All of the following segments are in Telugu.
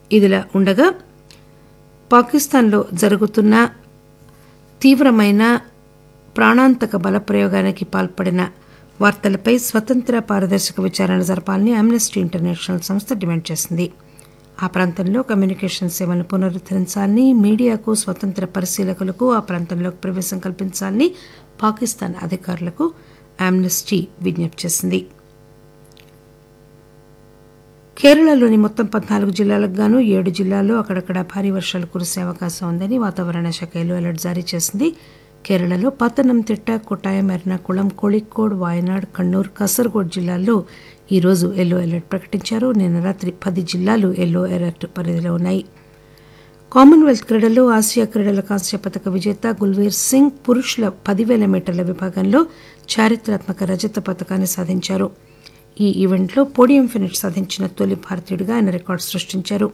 ఇదిలా ఉండగా పాకిస్తాన్లో జరుగుతున్న తీవ్రమైన ప్రాణాంతక బలప్రయోగానికి పాల్పడిన వార్తలపై స్వతంత్ర పారదర్శక విచారణ జరపాలని అమ్నెస్టీ ఇంటర్నేషనల్ సంస్థ డిమాండ్ చేసింది ఆ ప్రాంతంలో కమ్యూనికేషన్ సేవలను పునరుద్దరించాలని మీడియాకు స్వతంత్ర పరిశీలకులకు ఆ ప్రాంతంలోకి ప్రవేశం కల్పించాలని పాకిస్తాన్ అధికారులకు ఆమ్నెస్టీ విజ్ఞప్తి చేసింది కేరళలోని మొత్తం పద్నాలుగు జిల్లాలకు గాను ఏడు జిల్లాల్లో అక్కడక్కడ భారీ వర్షాలు కురిసే అవకాశం ఉందని వాతావరణ శాఖ ఎల్లో అలర్ట్ జారీ చేసింది కేరళలో పతనంతిట్ట కొట్టాయం ఎర్నాకుళం కోళికోడ్ వాయనాడ్ కണ്ണూర్ కాసర్గోడ్ జిల్లాల్లో ఈ రోజు ఎల్లో అలర్ట్ ప్రకటించారు నిన్న రాత్రి పది జిల్లాలు ఎల్లో అలర్ట్ పరిధిలో ఉన్నాయి కామన్వెల్త్ క్రీడల్లో ఆసియా క్రీడల కాంస్య పథక విజేత గుల్వీర్ సింగ్ పురుషుల పదివేల మీటర్ల విభాగంలో చారిత్రాత్మక రజత పథకాన్ని సాధించారు ఈ ఈవెంట్లో పోడియం ఫినిష్ సాధించిన తొలి భారతీయుడిగా ఆయన రికార్డు సృష్టించారు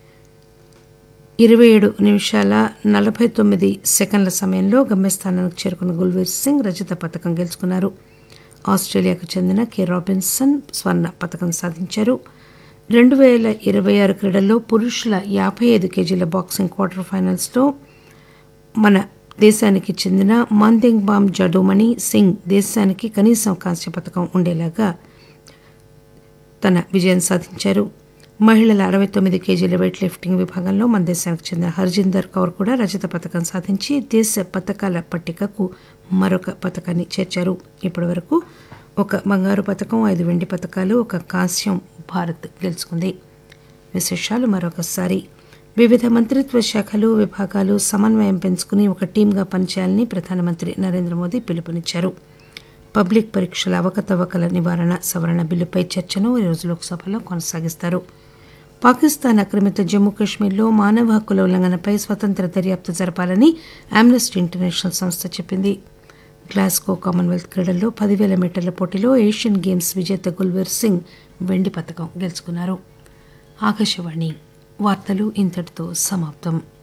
ఇరవై ఏడు నిమిషాల నలభై తొమ్మిది సెకండ్ల సమయంలో గమ్యస్థానానికి చేరుకున్న గుల్వీర్ సింగ్ రజత పథకం గెలుచుకున్నారు ఆస్ట్రేలియాకు చెందిన కె రాబిన్సన్ స్వర్ణ పథకం సాధించారు రెండు వేల ఇరవై ఆరు క్రీడల్లో పురుషుల యాభై ఐదు కేజీల బాక్సింగ్ క్వార్టర్ ఫైనల్స్లో మన దేశానికి చెందిన మాందెంగ్ బామ్ జడోమణి సింగ్ దేశానికి కనీసం కాంస్య పథకం ఉండేలాగా తన విజయం సాధించారు మహిళల అరవై తొమ్మిది కేజీల వెయిట్ లిఫ్టింగ్ విభాగంలో మన దేశానికి చెందిన హర్జిందర్ కౌర్ కూడా రజత పథకం సాధించి దేశ పథకాల పట్టికకు మరొక పథకాన్ని చేర్చారు ఇప్పటి వరకు ఒక బంగారు పథకం ఐదు వెండి పథకాలు ఒక కాంస్యం భారత్ గెలుచుకుంది విశేషాలు మరొకసారి వివిధ మంత్రిత్వ శాఖలు విభాగాలు సమన్వయం పెంచుకుని ఒక టీంగా పనిచేయాలని ప్రధానమంత్రి నరేంద్ర మోదీ పిలుపునిచ్చారు పబ్లిక్ పరీక్షల అవకతవకల నివారణ సవరణ బిల్లుపై చర్చను ఈరోజు లోక్సభలో కొనసాగిస్తారు పాకిస్తాన్ ఆక్రమిత జమ్మూ కాశ్మీర్లో మానవ హక్కుల ఉల్లంఘనపై స్వతంత్ర దర్యాప్తు జరపాలని ఆమ్నెస్టీ ఇంటర్నేషనల్ సంస్థ చెప్పింది గ్లాస్గో కామన్వెల్త్ క్రీడల్లో పదివేల మీటర్ల పోటీలో ఏషియన్ గేమ్స్ విజేత గుల్వీర్ సింగ్ వెండి పథకం గెలుచుకున్నారు ఆకాశవాణి వార్తలు ఇంతటితో సమాప్తం